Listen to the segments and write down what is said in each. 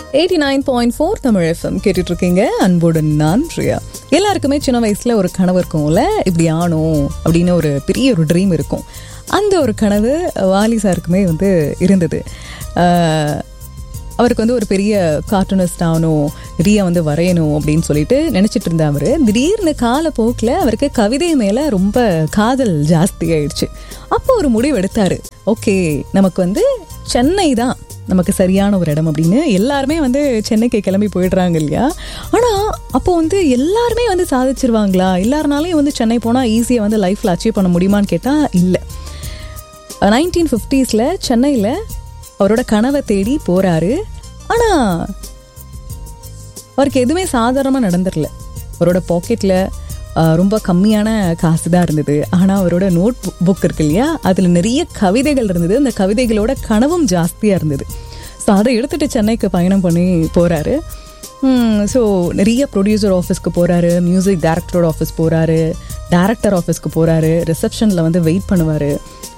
Eighty nine point four Tamil FM கேட்டுட்டு இருக்கீங்க அன்புடன் நான் பிரியா எல்லாருக்குமே சின்ன வயசுல ஒரு கனவு இருக்கும்ல இப்படி ஆனும் அப்படின்னு ஒரு பெரிய ஒரு ட்ரீம் இருக்கும் அந்த ஒரு கனவு வாலி சாருக்குமே வந்து இருந்தது ஆஹ், அவருக்கு வந்து ஒரு பெரிய கார்ட்டூனிஸ்ட் ஆகணும் நிறைய வந்து வரையணும் அப்படின்னு சொல்லிட்டு நினச்சிட்டு இருந்த அவர் திடீர்னு காலப்போக்கில் அவருக்கு கவிதை மேலே ரொம்ப காதல் ஜாஸ்தி ஆயிடுச்சு அப்போ ஒரு முடிவு எடுத்தாரு ஓகே நமக்கு வந்து சென்னை தான் நமக்கு சரியான ஒரு இடம் அப்படின்னு எல்லாருமே வந்து சென்னைக்கு கிளம்பி போயிடுறாங்க இல்லையா ஆனால் அப்போ வந்து எல்லாருமே வந்து சாதிச்சிருவாங்களா எல்லாருனாலையும் வந்து சென்னை போனால் ஈஸியாக வந்து லைஃப்பில் அச்சீவ் பண்ண முடியுமான்னு கேட்டால் இல்லை நைன்டீன் ஃபிஃப்டீஸில் சென்னையில் அவரோட கனவை தேடி போகிறாரு ஆனால் அவருக்கு எதுவுமே சாதாரணமாக நடந்துடல அவரோட பாக்கெட்டில் ரொம்ப கம்மியான காசு தான் இருந்தது ஆனால் அவரோட நோட் புக் இருக்கு இல்லையா அதில் நிறைய கவிதைகள் இருந்தது அந்த கவிதைகளோட கனவும் ஜாஸ்தியாக இருந்தது ஸோ அதை எடுத்துகிட்டு சென்னைக்கு பயணம் பண்ணி போகிறாரு ஸோ நிறைய ப்ரொடியூசர் ஆஃபீஸ்க்கு போகிறாரு மியூசிக் டைரக்டரோட ஆஃபீஸ் போகிறாரு டைரக்டர் ஆஃபீஸ்க்கு போகிறாரு ரிசப்ஷனில் வந்து வெயிட் பண்ணுவார்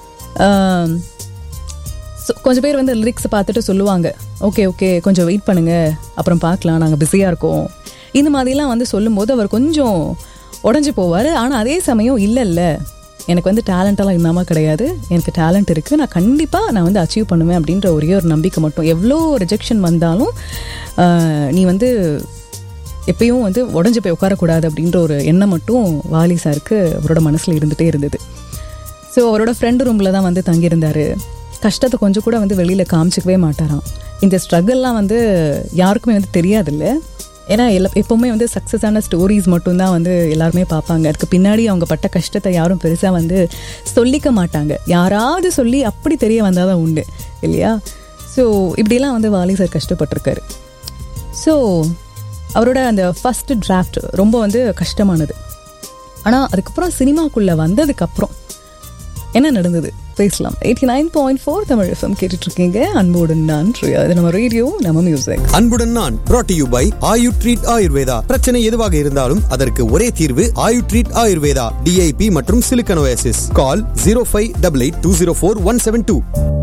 So, கொஞ்சம் பேர் வந்து லிரிக்ஸ் பார்த்துட்டு சொல்லுவாங்க ஓகே ஓகே கொஞ்சம் வெயிட் பண்ணுங்க அப்புறம் பார்க்கலாம் நாங்கள் பிஸியாக இருக்கோம் இந்த மாதிரிலாம் வந்து சொல்லும்போது அவர் கொஞ்சம் உடஞ்சி போவார் ஆனால் அதே சமயம் இல்லை இல்லை எனக்கு வந்து டேலண்டெல்லாம் இல்லாமல் கிடையாது எனக்கு டேலண்ட் இருக்குது நான் கண்டிப்பாக நான் வந்து அச்சீவ் பண்ணுவேன் அப்படின்ற ஒரே ஒரு நம்பிக்கை மட்டும் எவ்வளோ ரிஜெக்ஷன் வந்தாலும் ஆஹ், நீ வந்து எப்பயும் வந்து உடஞ்சி போய் உட்காரக்கூடாது அப்படின்ற ஒரு எண்ணம் மட்டும் வாலி சாருக்கு அவரோட மனசில் இருந்துகிட்டே இருந்தது ஸோ அவரோட ஃப்ரெண்டு ரூமில் தான் வந்து தங்கியிருந்தார் கஷ்டத்தை கொஞ்சம் கூட வந்து வெளியில் காமிச்சிக்கவே மாட்டாராம் இந்த ஸ்ட்ரகிள்லாம் வந்து யாருக்குமே வந்து தெரியாதில்ல ஏன்னா எல்லா எப்போவுமே வந்து சக்ஸஸான ஸ்டோரிஸ் மட்டும்தான் வந்து எல்லாருமே பார்ப்பாங்க அதுக்கு பின்னாடி அவங்க பட்ட கஷ்டத்தை யாரும் பெருசாக வந்து சொல்லிக்க மாட்டாங்க யாராவது சொல்லி அப்படி தெரிய வந்தால் தான் உண்டு இல்லையா ஸோ இப்படிலாம் வந்து வாலி சார் கஷ்டப்பட்டிருக்காரு ஸோ அவரோட அந்த ஃபஸ்ட்டு டிராஃப்ட் ரொம்ப வந்து கஷ்டமானது ஆனால் அதுக்கப்புறம் சினிமாக்குள்ளே வந்ததுக்கப்புறம் என்ன நடந்தது பேசலாம் eighty nine point four Tamil FM கேட்டுட்டு இருக்கீங்க அன்போடு நான் பிரியா. அது நம்ம ரேடியோ நம்ம மியூசிக் அன்புடன் நான் brought to you by Ayu treat Ayurveda பிரச்சனை எதுவாக இருந்தாலும் அதற்கு ஒரே தீர்வு ஆயு ட்ரீட் ஆயுர்வேதா டிஐபி மற்றும் சிலிக்கனோசிஸ் call zero five double eight two zero four one seven two